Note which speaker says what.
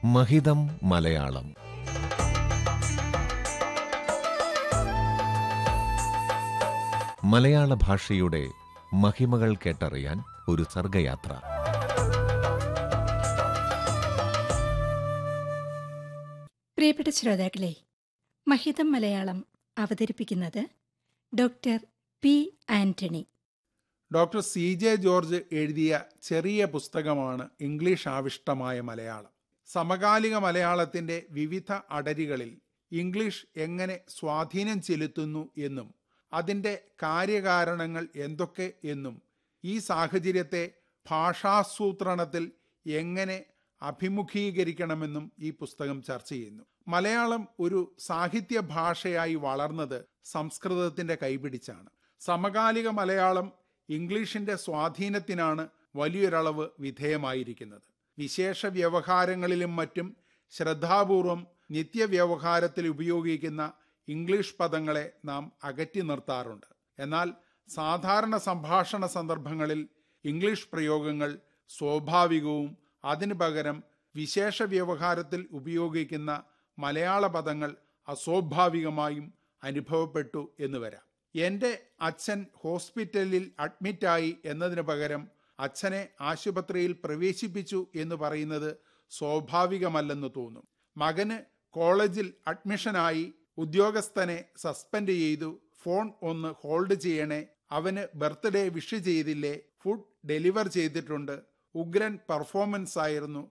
Speaker 1: മഹിതം മലയാളം മലയാള ഭാഷയുടെ മഹിമകൾ കേട്ടറിയാൻ ഒരു സർഗയാത്ര
Speaker 2: പ്രിയപ്പെട്ട ശ്രോതാക്കളെ മഹിതം മലയാളം അവതരിപ്പിക്കുന്നത് doctor P Antony
Speaker 3: doctor C J George എഴുതിയ ചെറിയ പുസ്തകമാണ് ഇംഗ്ലീഷ് ആവിഷ്ടമായ മലയാളം സമകാലിക മലയാളത്തിന്റെ വിവിധ അടരികളിൽ ഇംഗ്ലീഷ് എങ്ങനെ സ്വാധീനം ചെലുത്തുന്നു എന്നും അതിൻ്റെ കാര്യകാരണങ്ങൾ എന്തൊക്കെ എന്നും ഈ സാഹചര്യത്തെ ഭാഷാസൂത്രണത്തിൽ എങ്ങനെ അഭിമുഖീകരിക്കണമെന്നും ഈ പുസ്തകം ചർച്ച ചെയ്യുന്നു മലയാളം ഒരു സാഹിത്യ ഭാഷയായി വളർന്നത് സംസ്കൃതത്തിന്റെ കൈപിടിച്ചാണ് സമകാലിക മലയാളം ഇംഗ്ലീഷിന്റെ സ്വാധീനത്തിനാണ് വലിയൊരളവ് വിധേയമായിരിക്കുന്നത് വിശേഷ വ്യവഹാരങ്ങളിലും മറ്റും ശ്രദ്ധാപൂർവം നിത്യവ്യവഹാരത്തിൽ ഉപയോഗിക്കുന്ന ഇംഗ്ലീഷ് പദങ്ങളെ നാം അകറ്റി നിർത്താറുണ്ട് എന്നാൽ സാധാരണ സംഭാഷണ സന്ദർഭങ്ങളിൽ ഇംഗ്ലീഷ് പ്രയോഗങ്ങൾ സ്വാഭാവികവും അതിനു പകരം വിശേഷ വ്യവഹാരത്തിൽ ഉപയോഗിക്കുന്ന മലയാള പദങ്ങൾ അസ്വാഭാവികമായും അനുഭവപ്പെട്ടു എന്ന് വരാം എൻ്റെ അച്ഛൻ ഹോസ്പിറ്റലിൽ അഡ്മിറ്റായി എന്നതിന് പകരം അച്ഛനെ ആശുപത്രിയിൽ പ്രവേശിപ്പിച്ചു എന്ന് പറയുന്നത് സ്വാഭാവികമല്ലെന്ന് തോന്നും മകന് കോളേജിൽ അഡ്മിഷനായി ഉദ്യോഗസ്ഥനെ സസ്പെൻഡ് ചെയ്തു ഫോൺ ഒന്ന് ഹോൾഡ് ചെയ്യണേ അവന് ബർത്ത്ഡേ വിഷ് ചെയ്തില്ലേ ഫുഡ് ഡെലിവർ ചെയ്തിട്ടുണ്ട് ഉഗ്രൻ പെർഫോമൻസ് ആയിരുന്നു